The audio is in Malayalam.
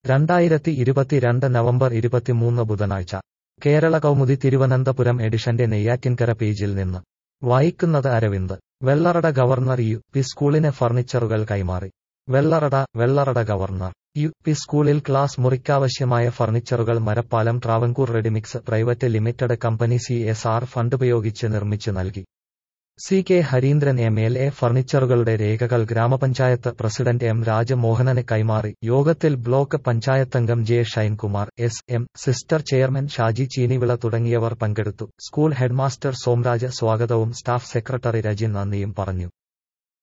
രണ്ടായിരത്തി ഇരുപത്തിരണ്ട് നവംബർ ഇരുപത്തിമൂന്ന് ബുധനാഴ്ച കേരള കൗമുദി തിരുവനന്തപുരം എഡിഷന്റെ നെയ്യാറ്റിൻകര പേജിൽ നിന്ന് വായിക്കുന്നത് Aravind Vellarada governor U P സ്കൂളിന് ഫർണിച്ചറുകൾ കൈമാറി Vellarada Vellarada governor U P സ്കൂളിൽ ക്ലാസ് മുറിക്കാവശ്യമായ ഫർണിച്ചറുകൾ Marappalam Travancore Readymix private limited company C S R ഫണ്ടുപയോഗിച്ച് നിർമ്മിച്ചു നൽകി C K Harindran M L A ഫർണിച്ചറുകളുടെ രേഖകൾ ഗ്രാമപഞ്ചായത്ത് പ്രസിഡന്റ് എം രാജമോഹനന് കൈമാറി യോഗത്തിൽ ബ്ലോക്ക് പഞ്ചായത്തംഗം J Shinekumar S M sister chairman Shaji Cheenivila തുടങ്ങിയവർ പങ്കെടുത്തു സ്കൂൾ ഹെഡ്മാസ്റ്റർ സോംരാജ് സ്വാഗതവും സ്റ്റാഫ് സെക്രട്ടറി രജിൻ നന്ദിയും പറഞ്ഞു